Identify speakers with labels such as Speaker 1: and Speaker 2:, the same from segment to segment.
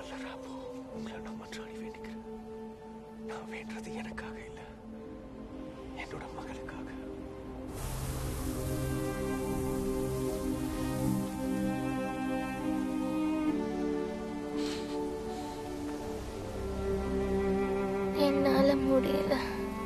Speaker 1: வல்ல ராமு உங்களை நான் மன்றாடி வேண்டிக்கிறேன் நான் வேண்டது எனக்காக இல்லை என்னோட மகளுக்காக
Speaker 2: என்னால முடியல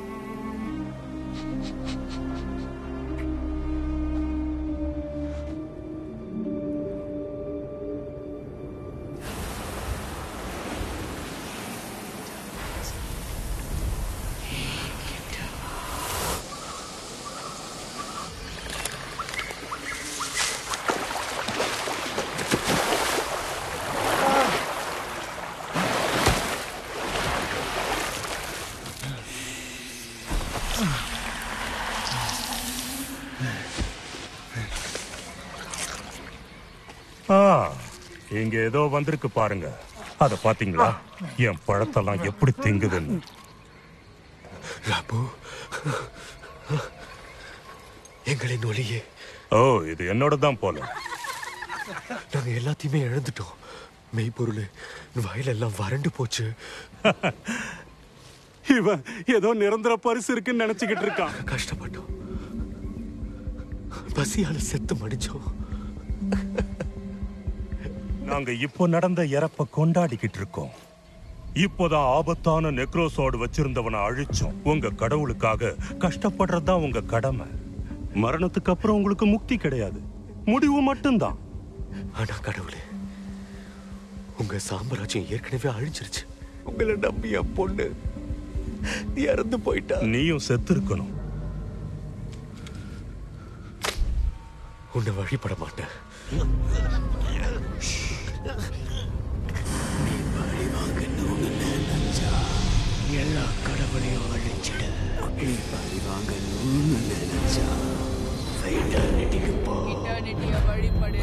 Speaker 3: ஆ இங்க ஏதோ வந்திருக்கு பாருங்க அத பாத்தீங்களா என் பழத்தெல்லாம் எப்படி திங்குதுன்னு
Speaker 1: ராமு எங்களின் ஒளியே
Speaker 3: ஓ இது என்னோட தான் போல
Speaker 1: நாங்க எல்லாத்தையுமே இழந்துட்டோம் மெய்ப்பொருள் வயலெல்லாம் வறண்டு போச்சு
Speaker 3: இவன் ஏதோ நிரந்தர பரிசு இருக்குன்னு நினைச்சுக்கிட்டு இருக்கான்
Speaker 1: கஷ்டப்பட்டோம் பசியால செத்து மடிச்சோம்
Speaker 3: நாங்க இப்போ நடந்த இறப்ப கொண்டாடிக்கிட்டு இருக்கோம் இப்போதான் ஆபத்தான நெக்ரோசோடு வச்சிருந்தவனை அழிச்சோம் உங்க கடவுளுக்காக கஷ்டப்படுறதுதான் உங்க கடமை மரணத்துக்கு அப்புறம் உங்களுக்கு முக்தி கிடையாது முடிவு மட்டும்தான்
Speaker 1: ஆனா கடவுளே உங்க சாம்ராஜ்யம் ஏற்கனவே அழிஞ்சிருச்சு உங்களை நம்பி என் பொண்ணு இறந்து போயிட்டா
Speaker 3: நீயும் செத்து இருக்கணும்
Speaker 1: உன்னை வழிபட மாட்டேன்
Speaker 4: எல்லா கடவுளையும் அழிச்சிட நீ பழி வாங்கணும்னு நினைச்சா ஃபைட்டாலிட்டிக்கு போ
Speaker 5: இட்டர்னிட்டியை வழிபடு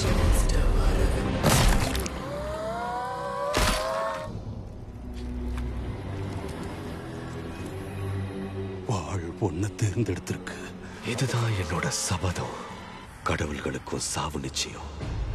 Speaker 3: வாழ் ஒன்ன தேர்ந்தெடுத்திருக்கு
Speaker 1: இதுதான் என்னோட சபதம் கடவுள்களுக்கும் சாவு நிச்சயம்